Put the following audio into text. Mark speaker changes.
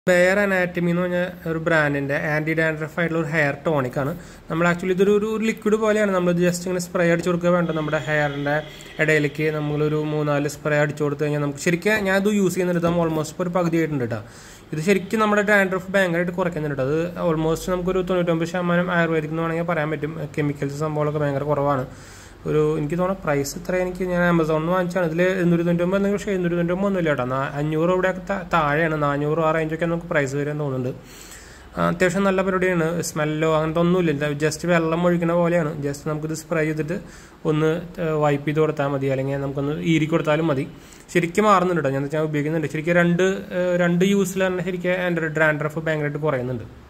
Speaker 1: bear anatomy എന്ന് പറഞ്ഞ ഒരു ബ്രാൻഡിന്റെ ആന്റി ഡാൻഡ്രഫ് ആയിട്ടുള്ള ഒരു ഹെയർ ടോണിക് ആണ് നമ്മൾ ആക്ച്വലി ഇതൊരു ഒരു ലിക്വിഡ് പോലെയാണ് നമ്മൾ ജസ്റ്റ് ഇങ്ങനെ സ്പ്രേ അടിച്ചു കൊടുക്കുക വേണ്ട നമ്മുടെ ഹെയറിന്റെ ഇടയിലേക്ക് നമ്മളൊരു മൂന്നാല് സ്പ്രേ അടിച്ചു കൊടുത്തു കഴിഞ്ഞാൽ നമുക്ക് ശരിക്കും ഞാൻ ഇത് യൂസ് ചെയ്യുന്നുണ്ട് ഓൾമോസ്റ്റ് ഇപ്പോൾ ഒരു പകുതി ആയിട്ടുണ്ട് കേട്ടോ ഇത് ശരിക്കും നമ്മുടെ ഡാൻഡ്രഫ് ഭയങ്കരമായിട്ട് കുറയ്ക്കുന്നുണ്ട് അത് ഓൾമോസ്റ്റ് നമുക്കൊരു തൊണ്ണൂറ്റൊമ്പത് ശതമാനം ആയുർവേദിക് എന്ന് വേണമെങ്കിൽ പറയാൻ പറ്റും കെമിക്കൽസ് സംഭവങ്ങളൊക്കെ ഭയങ്കര കുറവാണ് ഒരു എനിക്ക് തോന്നുന്നു പ്രൈസ് ഇത്ര എനിക്ക് ഞാൻ ആമസോണിൽ നിന്ന് വാങ്ങിച്ചാണ് ഇതിൽ എഴുന്നൂറ്റി തൊണ്ണൂറ്റൊമ്പത് എന്തെങ്കിലും പക്ഷേ എഴുന്നൂറ്റി തൊണ്ണൂറ്റൊമ്പത് ഒന്നുമില്ല കേട്ടോ നാ- അഞ്ഞൂറ് ഇവിടെ താഴെയാണ് നാനൂറ് ആ റേഞ്ചൊക്കെ നമുക്ക് പ്രൈസ് വരാൻ തോന്നുന്നുണ്ട് ആ, അത്യാവശ്യം നല്ല പരിപാടിയാണ് സ്മെല്ലോ അങ്ങനത്തെ ഒന്നുമില്ല ജസ്റ്റ് വെള്ളം ഒഴിക്കുന്ന പോലെയാണ് ജസ്റ്റ് നമുക്കിത് സ്പ്രേ ചെയ്തിട്ട് ഒന്ന് വൈപ്പ് ചെയ്ത് കൊടുത്താൽ മതി അല്ലെങ്കിൽ നമുക്കൊന്ന് ഈരി കൊടുത്താലും മതി ശരിക്കും മാറുന്നുണ്ട് കേട്ടോ ഞാൻ ഞാൻ ഉപയോഗിക്കുന്നുണ്ട് ശരിക്കും രണ്ട് ഏഹ്, രണ്ട് യൂസിൽ തന്നെ ശരിക്കും എൻ്റെ ഡ്രാൻഡ്രഫ് ഭയങ്കരമായിട്ട് കുറയുന്നുണ്ട്